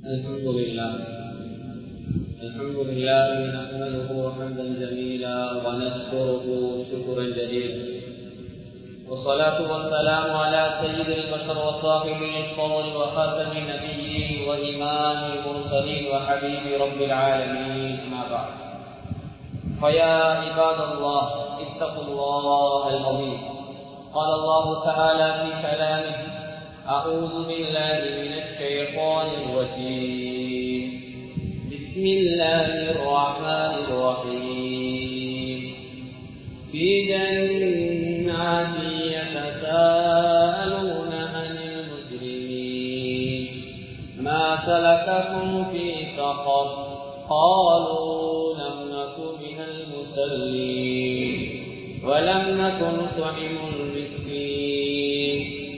الحمد لله الحمد لله نحمده حمدا جميلا ونشكره شكرا جزيلا والصلاة والسلام على سيد البشر وصاحب الفضل وخاتم النبيين وإمام المرسلين وحبيب رب العالمين أما بعد فيا عباد الله اتقوا الله العظيم قال الله تعالى في كلامه أعوذ بالله من الشيطان الرجيم بسم الله الرحمن الرحيم في جنات يتساءلون عن المجرمين ما سلككم في سقر قالوا لم نك من المسلمين ولم نكن نطعم المسكين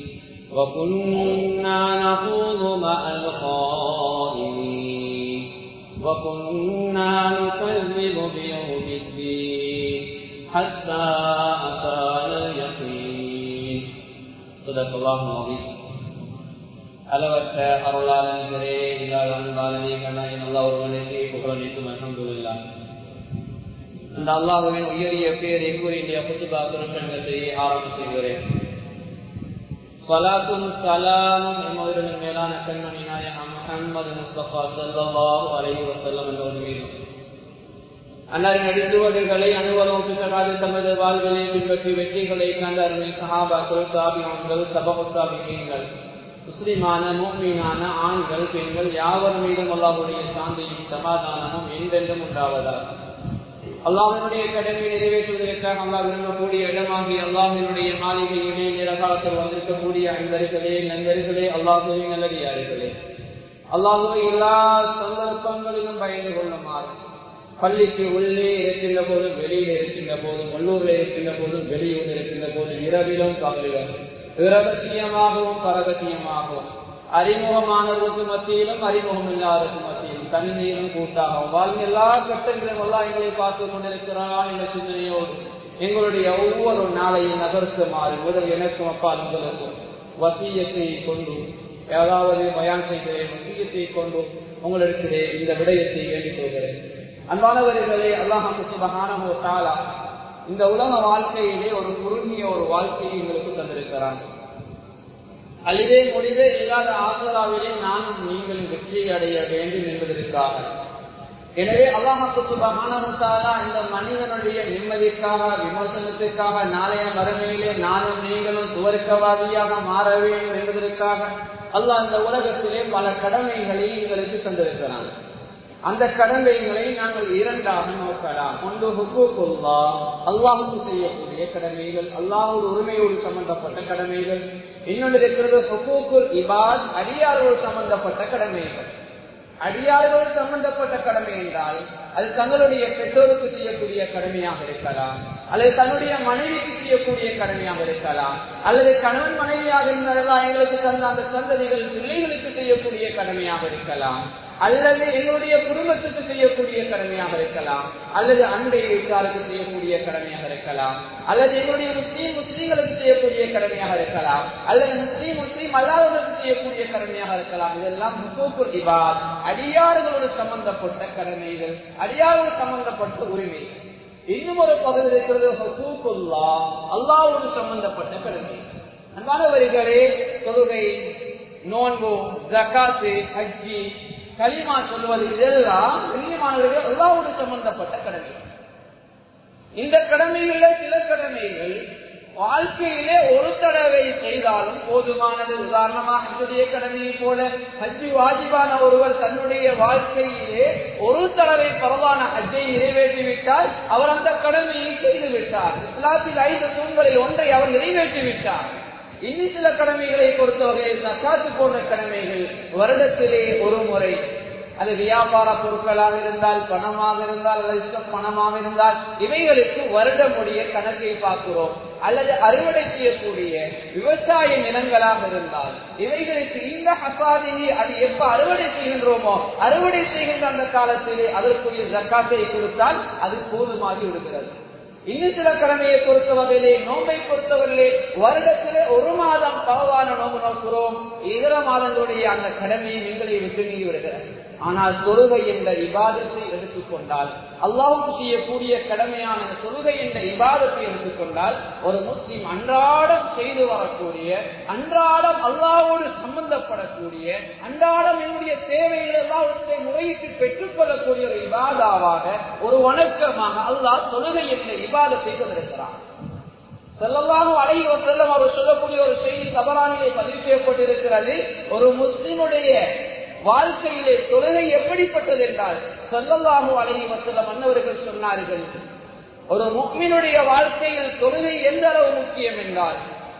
وكنا نخوض مع الخائنين وكنا نكذب بيوم الدين حتى أتانا اليقين صدق الله العظيم அளவற்ற அருளாளர்களே இல்லாத அன்பாளனே கண்ணாயின் அல்லா ஒருவனுக்கு புகழனைத்தும் அல்ஹம்துலில்லா அந்த அல்லாஹுவின் உயரிய பேரை கூறி இந்திய புத்துபா திருசங்கத்தை ஆரம்பம் செய்கிறேன் சலாத்தும் சலாமும் எம்மவர்களின் மேலான கண்மணி நாயகம் முகமது முஸ்தபா சல்லாஹு அலைஹி வஸல்லம் என்பவர் மீதும் அன்னாரின் அடித்துவடுகளை அனுபவம் பிசகாது தமது வாழ்விலை பின்பற்றி வெற்றிகளை கண்ட அருமை சஹாபாக்கள் தாபியங்கள் சபகத்தாபிகள் முஸ்லிமான மூமீனான ஆண்கள் பெண்கள் யாவர் மீதும் அல்லாஹுடைய சாந்தியும் சமாதானமும் என்றென்றும் உண்டாவதாக அல்லாஹினுடைய கடமை நிறைவேற்றுவதற்காக அல்லாஹ் விரும்பக்கூடிய இடமாகி அல்லாஹினுடைய மாளிகையிலே நிறகாலத்தில் வந்திருக்கக்கூடிய அன்பர்களே நண்பர்களே அல்லாஹுவின் நல்லடியார்களே அல்லாஹுவை எல்லா சந்தர்ப்பங்களிலும் பயந்து கொள்ளுமாறு பள்ளிக்கு உள்ளே இருக்கின்ற போதும் வெளியில் இருக்கின்ற போதும் உள்ளூரில் இருக்கின்ற போதும் வெளியூர் இருக்கின்ற போதும் இரவிலும் பகலிலும் இரகசியமாகவும் பரகசியமாகவும் அறிமுகமானவருக்கு மத்தியிலும் அறிமுகம் இல்லாதவருக்கு மத்தியிலும் தனிமையிலும் கூட்டாகவும் வாழ்ந்த எல்லா கட்டங்களும் எல்லாம் எங்களை பார்த்து கொண்டிருக்கிறான் என்ற சிந்தனையோடு எங்களுடைய ஒவ்வொரு நாளையும் நகர்த்துமாறு முதல் எனக்கும் அப்பால் உங்களுக்கும் வசியத்தை கொண்டு ஏதாவது பயான் செய்கிறேன் வசியத்தை கொண்டு உங்களுக்கு இந்த விடயத்தை வேண்டிக் கொள்கிறேன் அன்பானவர்களே அல்லாஹு சுபகான தாலா இந்த உலக வாழ்க்கையிலே ஒரு குறுகிய ஒரு வாழ்க்கையை எங்களுக்கு தந்திருக்கிறான் அழிவே முடிவே இல்லாத ஆசராவிலே நானும் நீங்களும் வெற்றி அடைய வேண்டும் என்பதற்காக எனவே அல்லாஹாலா இந்த மனிதனுடைய நிம்மதிக்காக விமர்சனத்திற்காக நாளைய மறுமையிலே நானும் நீங்களும் துவர்க்கவாதியாக மாற வேண்டும் என்பதற்காக அல்லாஹ் இந்த உலகத்திலே பல கடமைகளை எங்களுக்கு தந்திருக்கிறான் அந்த கடமைகளை நாங்கள் இரண்டாக நோக்கலாம் ஒன்று ஹுக்குல்லா அல்லாஹுக்கு செய்யக்கூடிய கடமைகள் அல்லாஹோட உரிமையோடு சம்பந்தப்பட்ட கடமைகள் இன்னொன்று இருக்கிறது ஹுக்குல் இபாத் அடியாரோடு சம்பந்தப்பட்ட கடமைகள் அடியாரோடு சம்பந்தப்பட்ட கடமை என்றால் அது தங்களுடைய பெற்றோருக்கு செய்யக்கூடிய கடமையாக இருக்கலாம் அல்லது தன்னுடைய மனைவிக்கு செய்யக்கூடிய கடமையாக இருக்கலாம் அல்லது கணவன் மனைவியாக இருந்தாலும் எங்களுக்கு தந்த அந்த சந்ததிகள் பிள்ளைகளுக்கு செய்யக்கூடிய கடமையாக இருக்கலாம் அல்லது எங்களுடைய குடும்பத்துக்கு செய்யக்கூடிய கடமையாக இருக்கலாம் அல்லது அண்டை வீட்டாருக்கு செய்யக்கூடிய கடமையாக இருக்கலாம் அல்லது எங்களுடைய முஸ்லீம் முஸ்லீம்களுக்கு செய்யக்கூடிய கடமையாக இருக்கலாம் அல்லது முஸ்லீம் முஸ்லீம் அல்லாதவர்களுக்கு செய்யக்கூடிய கடமையாக இருக்கலாம் இதெல்லாம் முகூக்குள் இபாத் அடியாறுகளோடு சம்பந்தப்பட்ட கடமைகள் அடியாரோடு சம்பந்தப்பட்ட உரிமைகள் இன்னும் ஒரு பகுதி இருக்கிறது ஹசூக்குல்லா அல்லாவோடு சம்பந்தப்பட்ட கடமை அன்பானவர்களே தொழுகை நோன்பு ஜக்காத்து ஹஜ்ஜி களிமா சொல்வது இதெல்லாம் கண்ணியமானவர்கள் அல்லாவோடு சம்பந்தப்பட்ட கடமை இந்த கடமைகள சில கடமைகள் வாழ்க்கையிலே ஒரு தடவை செய்தாலும் போதுமானது உதாரணமாக என்னுடைய கடமையை போல ஹஜ்ஜி வாஜிபான ஒருவர் தன்னுடைய வாழ்க்கையிலே ஒரு தடவை பரவான ஹஜ்ஜை நிறைவேற்றிவிட்டால் அவர் அந்த கடமையை செய்து விட்டார் இஸ்லாத்தில் ஐந்து தூண்களில் ஒன்றை அவர் நிறைவேற்றி விட்டார் இன்னும் சில கடமைகளை பொறுத்தவரை சக்காத்து போன்ற கடமைகள் வருடத்திலே ஒரு முறை அது வியாபார பொருட்களாக இருந்தால் பணமாக இருந்தால் அல்லது பணமாக இருந்தால் இவைகளுக்கு வருடமுடைய கணக்கை பார்க்கிறோம் அல்லது அறுவடை செய்யக்கூடிய விவசாய நிலங்களாக இருந்தால் இவைகளுக்கு இந்த ஹசாதியை அது எப்ப அறுவடை செய்கின்றோமோ அறுவடை செய்கின்ற அந்த காலத்திலே அதற்குரிய ஜக்காத்தை கொடுத்தால் அது போதுமாகி விடுகிறது இன்னும் சில கடமையை பொறுத்த வகையிலே நோம்பை பொறுத்தவரையிலே வருடத்திலே ஒரு மாதம் பகவான நோம்பு நோக்கிறோம் இதர மாதங்களுடைய அந்த கடமையை எங்களை விட்டு நீங்கி வருகிறது ஆனால் தொழுகை என்ற இபாதத்தை எடுத்துக்கொண்டால் அல்லாஹுக்கு செய்யக்கூடிய கடமையான தொழுகை என்ற இபாதத்தை எடுத்துக்கொண்டால் ஒரு முஸ்லிம் அன்றாடம் செய்து வரக்கூடிய அன்றாடம் அல்லாவோடு சம்பந்தப்படக்கூடிய அன்றாடம் என்னுடைய தேவைகள் எல்லாவற்றை முறையிட்டு பெற்றுக் கொள்ளக்கூடிய ஒரு இபாதாவாக ஒரு வணக்கமாக அல்லாஹ் தொழுகை என்ற இபாதத்தை கொண்டிருக்கிறான் செல்லல்லாஹும் அழகி செல்லம் அவர் சொல்லக்கூடிய ஒரு செய்தி தவறானிலே பதிவு செய்யப்பட்டிருக்கிறது ஒரு முஸ்லிமுடைய வாழ்க்கையிலே தொழுகை எப்படிப்பட்டது என்றால் சொல்லல்லாஹு அழகி வசல்லம் மன்னவர்கள் சொன்னார்கள் ஒரு முக்மினுடைய வாழ்க்கையில் தொழுகை எந்த அளவு முக்கியம் என்றால்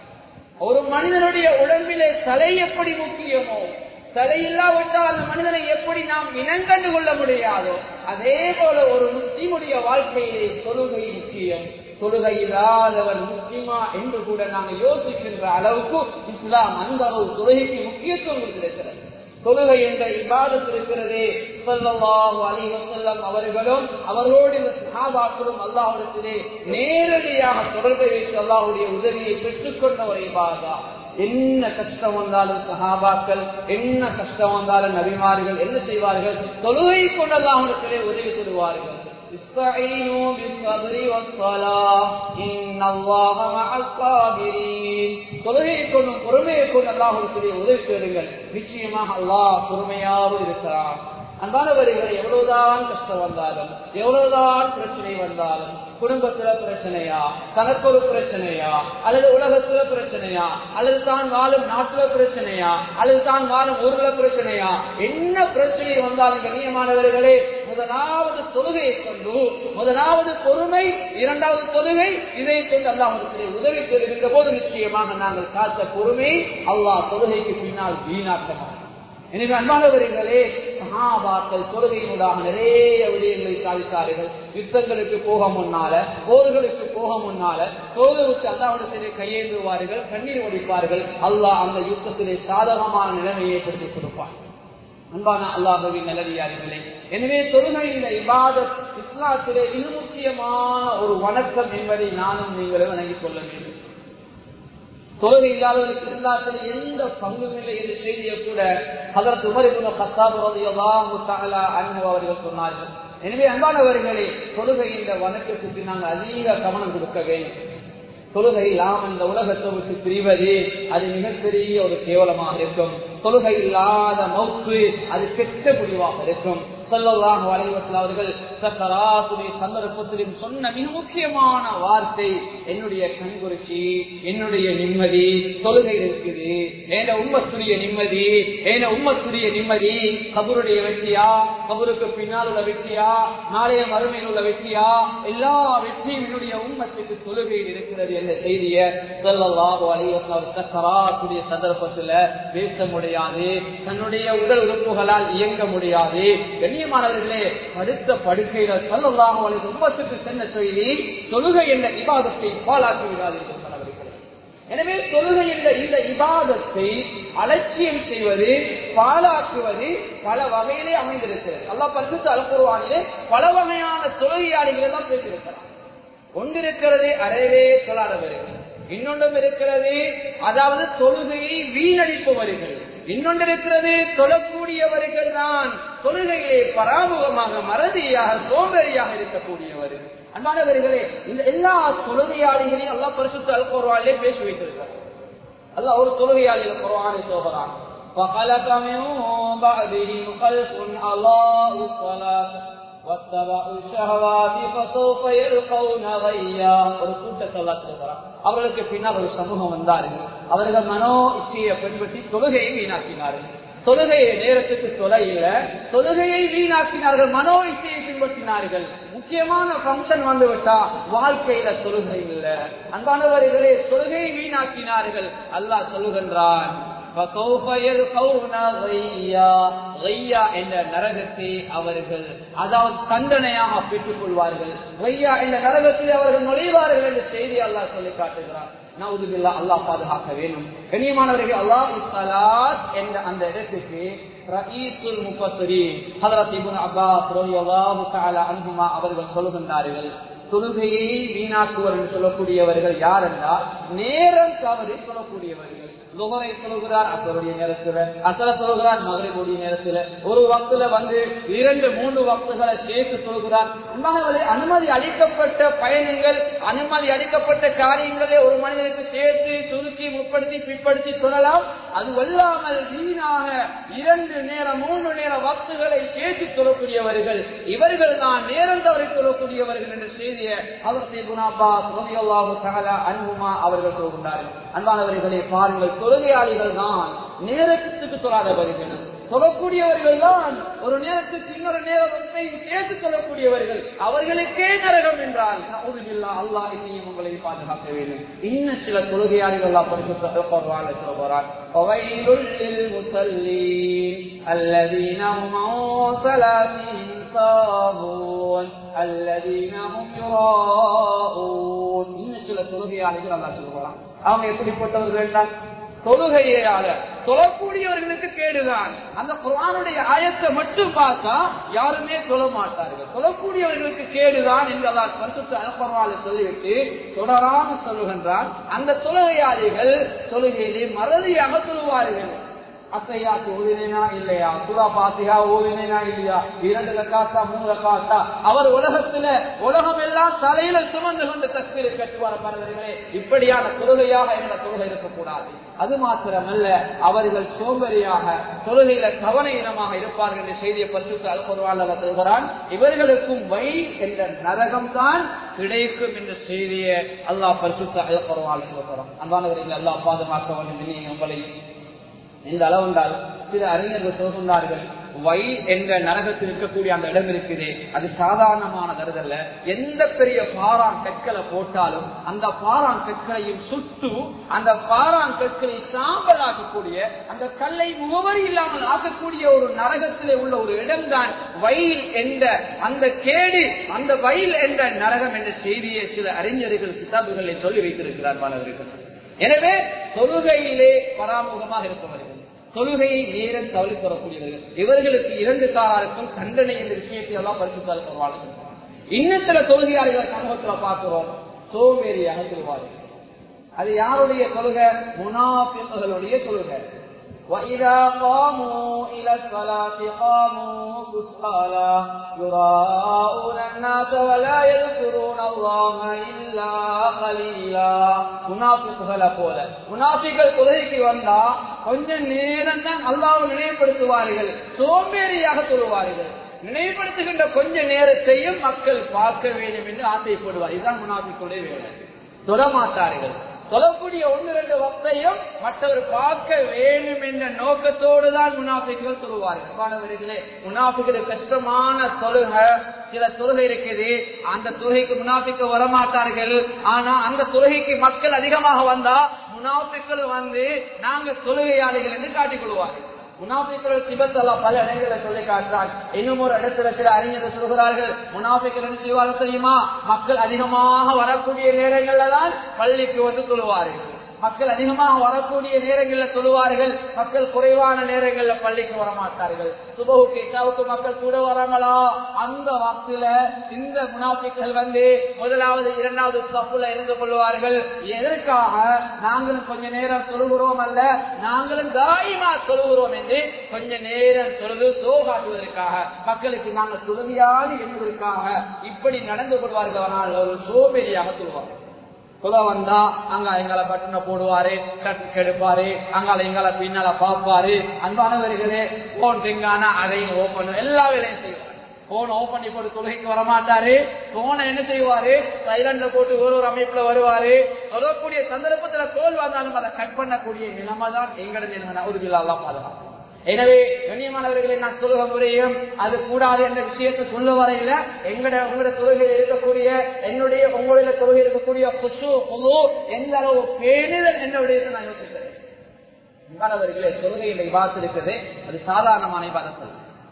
ஒரு மனிதனுடைய உடம்பிலே தலை எப்படி முக்கியமோ தலை இல்லாவிட்டால் அந்த மனிதனை எப்படி நாம் இனங்கண்டு கொள்ள முடியாதோ அதே போல ஒரு முஸ்லிமுடைய வாழ்க்கையிலே தொழுகை முக்கியம் தொழுகை இல்லாதவர் முஸ்லிமா என்று கூட நாங்கள் யோசிக்கின்ற அளவுக்கு இஸ்லாம் அந்த அளவு தொழுகைக்கு முக்கியத்துவம் கொடுத்திருக்கிறது தொழுகை என்ற இபாதத் இருக்கிறதே சொல்லல்லாஹு அலைஹி வஸல்லம் அவர்களும் அவர்களோடு இந்த சஹாபாக்களும் அல்லாஹ்விடத்திலே நேரடியாக தொடர்பை வைத்து அல்லாஹ்வுடைய உதவியை பெற்றுக்கொண்ட ஒரு இபாதா என்ன கஷ்டம் வந்தாலும் சஹாபாக்கள் என்ன கஷ்டம் வந்தாலும் நபிமார்கள் என்ன செய்வார்கள் தொழுகை கொண்டு அல்லாஹ்விடத்திலே உதவி தருவார்கள் استعينوا بالصبر والصلاة إن الله مع الصابرين தொழுகையை கொண்டும் பொறுமையை கொண்டு அல்லாஹுடைய உதவி பெறுங்கள் நிச்சயமாக அல்லாஹ் பொறுமையாக இருக்கிறான் அன்பானவர்கள் எவ்வளவுதான் கஷ்டம் வந்தாலும் எவ்வளவுதான் பிரச்சனை வந்தாலும் குடும்பத்துல பிரச்சனையா தனக்கு ஒரு பிரச்சனையா அல்லது உலகத்துல பிரச்சனையா அல்லது தான் வாழும் நாட்டுல பிரச்சனையா அல்லது தான் வாழும் ஊர்ல பிரச்சனையா என்ன பிரச்சனை வந்தாலும் கண்ணியமானவர்களே முதலாவது தொழுகையை கொண்டு முதலாவது பொறுமை இரண்டாவது தொழுகை இதை கொண்டு அல்லாஹ் உதவி பெறுகின்ற போது நிச்சயமாக நாங்கள் காத்த பொறுமை அல்லாஹ் தொழுகைக்கு பின்னால் வீணாக்க எனவே அன்பானவர்களே சகாபாக்கள் தொழுகையினூடாக நிறைய விடயங்களை சாதித்தார்கள் யுத்தங்களுக்கு போக முன்னால போர்களுக்கு போக முன்னால தோல்விக்கு அல்லாவிடத்திலே கையேந்துவார்கள் கண்ணீர் வடிப்பார்கள் அல்லாஹ் அந்த யுத்தத்திலே சாதகமான நிலைமையை ஏற்படுத்தி கொடுப்பார் அன்பான அல்லாஹுவின் நிலவியார்களே எனவே தொழுகையில் இபாதத் இஸ்லாத்திலே மிக முக்கியமான ஒரு வணக்கம் என்பதை நானும் நீங்களும் வணங்கிக் கொள்ள வேண்டும் தொழுகை இல்லாதவருக்கு இஸ்லாத்தில் எந்த பங்கும் இல்லை என்று செய்தியை கூட அதற்கு உமரிபுன கத்தாப் அவர்கள் சொன்னார்கள் எனவே அன்பானவர்களே தொழுகை இந்த வணக்கத்துக்கு நாங்கள் அதிக கவனம் கொடுக்க வேண்டும் தொழுகை இல்லாமல் இந்த உலகத்தை விட்டு பிரிவது அது மிகப்பெரிய ஒரு கேவலமாக இருக்கும் தொழுகை இல்லாத மௌத்து அது கெட்ட முடிவாக இருக்கும் சொல்லலாம் வலைவத்தில் அவர்கள் சக்கராத்துடைய சந்தர்ப்பத்திலும் சொன்ன மிக முக்கியமான வார்த்தை என்னுடைய கண்குறிச்சி என்னுடைய நிம்மதி தொழுகை இருக்குது ஏன உம்மத்துடைய நிம்மதி ஏன உம்மத்துடைய நிம்மதி கபருடைய வெற்றியா கபருக்கு பின்னால் உள்ள வெற்றியா நாளைய மறுமையில் உள்ள வெற்றியா எல்லா வெற்றியும் என்னுடைய உம்மத்துக்கு தொழுகையில் இருக்கிறது என்ற செய்திய சொல்லலாக வலைவத்தில் சக்கராத்துடைய சந்தர்ப்பத்தில் பேச முடியாது தன்னுடைய உடல் உறுப்புகளால் இயங்க முடியாது கண்ணியமானவர்களே அடுத்த படுக்கையில சொல்லலாம் அவளுக்கு உம்மத்துக்கு சென்ற செய்தி தொழுகை என்ற இபாதத்தை பாலாக்கி விடாதீர்கள் கணவர்களே எனவே தொழுகை என்ற இந்த இபாதத்தை அலட்சியம் செய்வது பாலாக்குவது பல வகையிலே அமைந்திருக்கிறது அல்லா பரிசுத்த அலப்புருவானிலே பல வகையான தொழுகையாளிகள் எல்லாம் பேசியிருக்கிறார் ஒன்றிருக்கிறது அறவே தொழாதவர்கள் இன்னொன்றும் இருக்கிறது அதாவது தொழுகையை வீணடிப்பவர்கள் இன்னொன்று இருக்கிறது தொழக்கூடியவர்கள் தான் தொழுகையிலே பராமுகமாக மறதியாக சோம்பேறியாக இருக்கக்கூடியவர்கள் அன்பானவர்களே இந்த எல்லா தொழுகையாளிகளையும் அல்லா பரிசுத்த அல்பொருவாலே பேசி வைத்திருக்கிறார் அல்ல ஒரு தொழுகையாளிகள் குரவானை சோபரான் فخلف من بعدهم خلف أضاءوا الصلاة واتبعوا الشهوات فسوف يلقون غيا ஒரு கூட்டத்தை அல்லா சொல்கிறான் அவர்களுக்கு பின்னால் ஒரு சமூகம் வந்தார்கள் அவர்கள் மனோ இச்சையை பின்பற்றி தொழுகையை வீணாக்கினார்கள் தொழுகையை நேரத்துக்கு தொலையில தொழுகையை வீணாக்கினார்கள் மனோ இச்சையை பின்பற்றினார்கள் முக்கியமான பங்கன் வந்து விட்டா வாழ்க்கையில தொழுகை இல்ல அன்பானவர்களே தொழுகையை வீணாக்கினார்கள் அல்லாஹ் சொல்லுகின்றான் என்ற நரகத்தை அவர்கள் அதாவது தண்டனையாக பெற்றுக் கொள்வார்கள் வையா என்ற நரகத்தை அவர்கள் நுழைவார்கள் என்ற செய்தி அல்லாஹ் சொல்லி காட்டுகிறார் நவுதுபில்லா அல்லாஹ் பாதுகாக்க வேண்டும் கண்ணியமானவர்கள் அல்லாஹ் சலாத் என்ற அந்த இடத்துக்கு ரஈசுல் முப்பத்தரீன் ஹதரத் இப்னு அப்பாஸ் ரலியல்லாஹு தஆலா அன்ஹுமா அவர்கள் சொல்லுகின்றார்கள் தொழுகையை வீணாக்குவர் என்று சொல்லக்கூடியவர்கள் யார் என்றால் நேரம் தவறி சொல்லக்கூடியவர்கள் லுகரை தொழுகிறார் அசருடைய நேரத்துல அசர தொழுகிறார் மகரிபுடைய நேரத்துல ஒரு வக்துல வந்து இரண்டு மூன்று வக்துகளை சேர்த்து தொழுகிறார் அன்பானவர்களே, அனுமதி அளிக்கப்பட்ட பயணங்கள் அனுமதி அளிக்கப்பட்ட காரியங்களை ஒரு மனிதனுக்கு சேர்த்து சுருக்கி முற்படுத்தி பிற்படுத்தி சொல்லலாம் அது வல்லாமல் வீணாக இரண்டு நேரம் மூன்று நேர வக்துகளை சேர்த்து சொல்லக்கூடியவர்கள் இவர்கள் தான் நேரம் தவறி சொல்லக்கூடியவர்கள் என்ற செய்தியை அவர்த்தை குணாபா சோதியல்லாஹு தகலா அன்புமா அவர்கள் சொல்கின்றார்கள் அன்பானவர்களை பாருங்கள் தொழுகையாளிகள் தான் நேரத்துக்கு தொழாதவர்கள் சொல்லக்கூடியவர்கள் தான் ஒரு நேரத்துக்கு இன்னொரு நேரத்தை சேர்த்து சொல்லக்கூடியவர்கள் அவர்களுக்கே நரகம் என்றால் நவுதுபில்லா அல்லாஹ் இன்னையும் உங்களை பாதுகாக்க வேண்டும் இன்னும் சில தொழுகையாளிகள் எல்லாம் பரிசுத்த சொல்றாங்க சொல்றான் فويل للمصلين الذين هم عن صلاتهم ساهون الذين هم يراءون இன்னும் சில தொழுகையாளிகள் அல்லாஹ் சொல்றான் அவங்க எப்படிப்பட்டவர்கள் என்றால் தொழுகையால தொழக்கூடியவர்களுக்கு கேடுதான் அந்த குரானுடைய ஆயத்தை மட்டும் பார்த்தா யாருமே சொல்ல மாட்டார்கள் தொழக்கூடியவர்களுக்கு கேடுதான் என்று அல்லாஹ் பரிசுத்த அல்பரவால சொல்லிவிட்டு தொடராம சொல்லுகின்றான் அந்த தொழுகையாளிகள் தொழுகையிலே மறதியாக சொல்லுவார்கள் அத்தையாத்து ஓதினா இல்லையா சுரா பாத்தியா ஓதினா இல்லையா இரண்டு ரக்காத்தா மூணு ரக்காத்தா அவர் உலகத்துல உலகம் எல்லாம் தலையில சுமந்து கொண்டு தஸ்பீரை கட்டுவார் பரவர்களே இப்படியான தொழுகையாக என்ற தொழுகை இருக்கக்கூடாது அது மாத்திரமல்ல அவர்கள் சோம்பரியாக தொழுகையில கவனீனமாக இருப்பார்கள் என்ற செய்தியை பரிசுத்த அல்பொருவாளர் சொல்கிறான் இவர்களுக்கும் வை என்ற நரகம் தான் கிடைக்கும் என்ற செய்தியை அல்லாஹ் பரிசுத்த அல்பொருவாளர் சொல்கிறான் அன்பானவர்கள் அல்லாஹ் பாதுகாக்க வேண்டும் நீ உங்களை இந்த அளவுண்டால் சில அறிஞர்கள் சொல்கின்றார்கள் வை என்ற நரகத்தில் இருக்கக்கூடிய அந்த இடம் இருக்குது அது சாதாரணமான கருதல்ல எந்த பெரிய பாறான் கற்களை போட்டாலும் அந்த பாறான் கற்களையும் சுட்டு அந்த பாறான் கற்களை சாம்பலாக்கக்கூடிய அந்த கல்லை முகவரி இல்லாமல் ஆக்கக்கூடிய ஒரு நரகத்திலே உள்ள ஒரு இடம்தான் வயல் என்ற அந்த கேடு அந்த வயல் என்ற நரகம் என்ற செய்தியை சில அறிஞர்கள் கிதாபுகளை சொல்லி வைத்திருக்கிறார் மாணவர்கள் எனவே தொழுகையிலே பராமுகமாக இருப்பவர்கள் தொழுகையை நேரம் தவறி தரக்கூடியவர்கள் இவர்களுக்கு இரண்டு காராருக்கும் தண்டனை என்ற விஷயத்தை எல்லாம் பரிசுத்தால் வருவார்கள் இன்னும் சில தொழுகையாளர்களை சமூகத்தில் பார்க்கிறோம் சோம்பேறியாக சொல்வார்கள் அது யாருடைய தொழுகை முனாபிகளுடைய தொழுகை وَإِذَا قَامُوا إِلَى الصَّلَاةِ قَامُوا كُسَالَى يُرَاءُونَ النَّاسَ وَلَا يَذْكُرُونَ اللَّهَ إِلَّا قَلِيلًا முனாஃபிக்குகளை போல முனாஃபிகள் தொழுகைக்கு வந்தா கொஞ்ச நேரம் தான் அல்லாஹ்வை நினைவுபடுத்துவார்கள் சோம்பேறியாக சொல்லுவார்கள் நினைவுபடுத்துகின்ற கொஞ்ச நேரத்தையும் மக்கள் பார்க்க வேண்டும் என்று ஆசைப்படுவார் இதுதான் முனாஃபிக்குடைய வேலை தொடமாட்டார்கள் சொல்லக்கூடிய ஒன்று ரெண்டு வக்தையும் மற்றவர் பார்க்க வேண்டும் என்ற நோக்கத்தோடு தான் முனாஃபிக்குகள் சொல்லுவார்கள் மாணவர்களே முனாஃபிகளுக்கு கஷ்டமான தொழுகை சில தொழுகை இருக்குது அந்த தொழுகைக்கு முனாஃபிக்கு வரமாட்டார்கள் ஆனா அந்த தொழுகைக்கு மக்கள் அதிகமாக வந்தா முனாஃபிக்கள் வந்து நாங்க தொழுகையாளிகள் என்று காட்டிக் கொள்வார்கள் முனாபிக்கள் திபத் அல்லா பல இடங்களை சொல்லி காட்டுறான் இன்னும் ஒரு இடத்துல சில அறிஞர்கள் சொல்கிறார்கள் முனாபிக்கள் என்ன செய்வார்கள் தெரியுமா மக்கள் அதிகமாக வரக்கூடிய நேரங்கள்ல தான் பள்ளிக்கு வந்து சொல்லுவார்கள் மக்கள் அதிகமாக வரக்கூடிய நேரங்களில் சொல்லுவார்கள் மக்கள் குறைவான நேரங்களில் பள்ளிக்கு வரமாட்டார்கள் சுபகுக்கு இட்டாவுக்கு மக்கள் கூட வராங்களா அந்த வாக்குல இந்த முனாபிக்கள் வந்து முதலாவது இரண்டாவது தப்புல இருந்து கொள்வார்கள் எதற்காக நாங்களும் கொஞ்ச நேரம் சொல்லுகிறோம் அல்ல நாங்களும் தாயமா சொல்லுகிறோம் என்று கொஞ்ச நேரம் சொல்லுது சோகாட்டுவதற்காக மக்களுக்கு நாங்கள் துறவியாது என்பதற்காக இப்படி நடந்து கொள்வார்கள் ஆனால் ஒரு சோபெரியாக சொல்வார்கள் சொல்ல வந்தா அங்க எங்களை பட்டனை போடுவாரு கட்டு எடுப்பாரு அங்கால எங்களை பின்னால பாப்பாரு அன்பானவர்களே போன் திங்கானா அதையும் ஓபன் எல்லா வேலையும் செய்வார் போன் ஓபன் பண்ணி போட்டு தொழுகைக்கு வரமாட்டாரு போனை என்ன செய்வாரு சைலண்ட போட்டு ஒரு ஒரு அமைப்புல வருவாரு சொல்லக்கூடிய சந்தர்ப்பத்துல தோல் வந்தாலும் அதை கட் பண்ணக்கூடிய நிலைமை தான் எங்களோட நிலைமை ஒரு விழாலாம் பாதுகாப்பு எனவே கண்ணியமானவர்களை நான் சொல்லுக முறையும் அது கூடாது என்ற விஷயத்தை சொல்ல வரையில எங்கட உங்களோட தொழுகையில் இருக்கக்கூடிய என்னுடைய உங்களுடைய தொழுகை இருக்கக்கூடிய குசு குழு எந்த அளவு பேணுதல் என்னுடைய நான் யோசிக்கிறேன் மாணவர்களே தொழுகையில் இபாதத்து இருக்குது அது சாதாரணமான இபாதத்து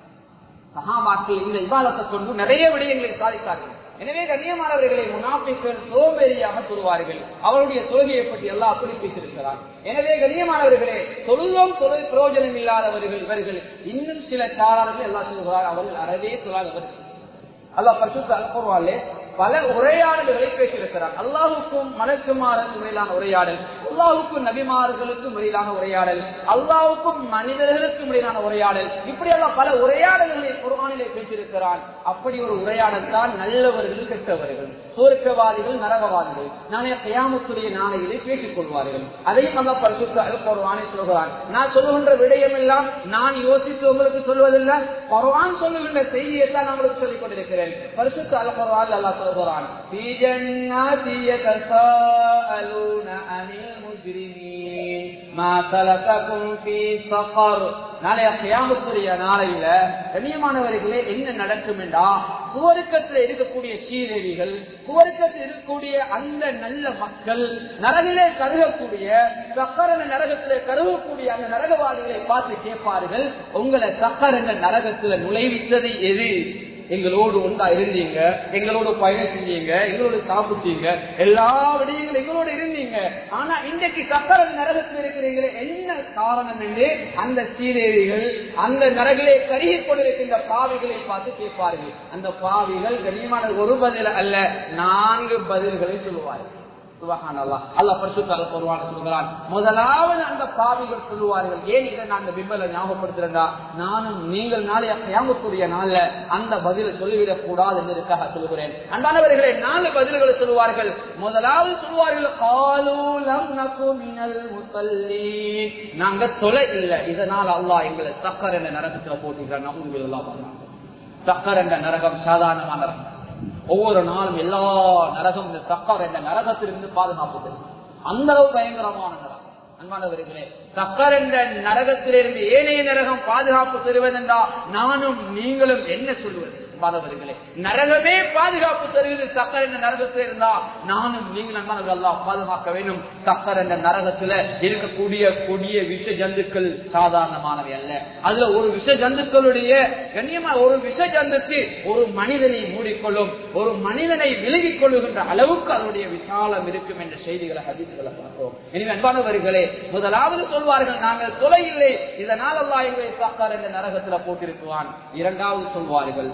சகாபாக்கள் இந்த இபாதத்தை கொண்டு நிறைய விடயங்களை சாதித்தார்கள் எனவே கண்ணியமானவர்களை முனாபிக்கள் சோம்பேறியாக சொல்வார்கள் அவருடைய தொழுகையை பற்றி எல்லாம் குறிப்பிட்டிருக்கிறார் எனவே கண்ணியமானவர்களே தொழுதும் தொழில் பிரயோஜனம் இல்லாதவர்கள் இவர்கள் இன்னும் சில சாரார்கள் எல்லாம் சொல்கிறார் அவர்கள் அறவே சொல்லாதவர்கள் அல்லா பரிசுத்த அல்புவாலே பல உரையாடல்களை பேசியிருக்கிறார் அல்லாஹுக்கும் மலக்குமாருக்கும் இடையிலான உரையாடல் அல்லாஹுக்கும் நபிமார்களுக்கும் இடையிலான உரையாடல் அல்லாஹுக்கும் மனிதர்களுக்கும் இடையிலான உரையாடல் இப்படியெல்லாம் பல உரையாடல்களை குர்ஆனிலே பேசியிருக்கிறான் அப்படி ஒரு உரையாடல் தான் நல்லவர்கள் கெட்டவர்கள் சோர்க்கவாதிகள் நரகவாதிகள் நாளைய கயாமத்துடைய நாளையிலே பேசிக் கொள்வார்கள் அதையும் அல்லா பரிசுத்த அல்குர்ஆனை சொல்கிறான் நான் சொல்லுகின்ற விடயம் எல்லாம் நான் யோசித்து உங்களுக்கு சொல்வதில்லை குர்ஆன் சொல்லுகின்ற செய்தியை தான் நான் உங்களுக்கு சொல்லிக் கொண்டிருக்கிறேன் பரிசுத்த அல்குர்ஆன் அல்லாஹ் சொல்கிறான் "ஃபீ ஜன்னாதி யதசாஅலூன அனில் முஜ்ரிமீன் மா சலககும் ஃபீ ஸகர்." நாளைய கியாமத்துடைய நாளையில கண்ணியமானவர்களே என்ன நடக்கும் என்றா சுவருக்கத்தில் இருக்கக்கூடிய சீதேவிகள் சுவருக்கத்தில் இருக்கக்கூடிய அந்த நல்ல மக்கள் நரகிலே கருகக்கூடிய சக்கர நரகத்திலே கருகக்கூடிய அந்த நரகவாதிகளை பார்த்து கேட்பார்கள் உங்களை சக்கர நரகத்துல நுழைவித்தது எது எங்களோடு ஒன்றா இருந்தீங்க எங்களோட பயணம் செஞ்சீங்க எங்களோட சாப்பிட்டீங்க எல்லா விடயங்களும் எங்களோட இருந்தீங்க ஆனா இன்றைக்கு சக்கர நரகத்தில் இருக்கிறீங்களே என்ன காரணம் என்று அந்த சீதேவிகள் அந்த நரகிலே கருகி கொண்டிருக்கின்ற பாவிகளை பார்த்து கேட்பார்கள் அந்த பாவிகள் கண்ணியமான ஒரு பதில் அல்ல நான்கு பதில்களை சொல்லுவார்கள் சொல்கிறான் முதலாவது அந்த பாவிகள் சொல்லுவார்கள் ஏன் இதை நான் பிம்பல ஞாபகப்படுத்துறா நானும் நீங்கள் நாளை ஞாபகக்கூடிய நாள்ல அந்த பதிலை சொல்லிவிடக் கூடாது என்பதற்காக சொல்லுகிறேன் அன்பானவர்களே நாலு பதில்களை சொல்லுவார்கள் முதலாவது சொல்லுவார்கள் காலூலம் நகுமினல் முசல்லி நாங்க தொலை இல்லை இதனால் அல்லாஹ் எங்களை சக்கர் என்ற நரகத்துல போட்டுக்கிறார் நம்புகிறோம் சக்கர் என்ற நரகம் சாதாரணமான நரகம் ஒவ்வொரு நாளும் எல்லா நரகம் இந்த சக்கர் என்ற நரகத்திலிருந்து பாதுகாப்பு அந்த அளவு பயங்கரமான நரகம் அன்பானவர்களே சக்கர் என்ற நரகத்திலிருந்து ஏனைய நரகம் பாதுகாப்பு தருவதென்றா நானும் நீங்களும் என்ன சொல்வது பாதவர்களே நரகமே பாதுகாப்பு தருகிறது சக்கர் என்ற நரகத்தில் இருந்தா நானும் நீங்கள் அன்பானவர்கள் பாதுகாக்க வேண்டும் சக்கர் என்ற நரகத்துல இருக்கக்கூடிய கொடிய விஷ ஜந்துக்கள் சாதாரணமானவை அல்ல அதுல ஒரு விஷ ஜந்துக்களுடைய கண்ணியமா ஒரு விஷ ஜந்துக்கு ஒரு மனிதனை மூடிக்கொள்ளும் ஒரு மனிதனை விலகிக் கொள்ளுகின்ற அளவுக்கு அதனுடைய விசாலம் இருக்கும் என்ற செய்திகளை ஹதீசுகளை பார்த்தோம் எனவே அன்பானவர்களே முதலாவது சொல்வார்கள் நாங்கள் தொலை இல்லை இதனால் அல்லா எங்களை சக்கர் என்ற நரகத்துல போட்டிருக்குவான் இரண்டாவது சொல்வார்கள்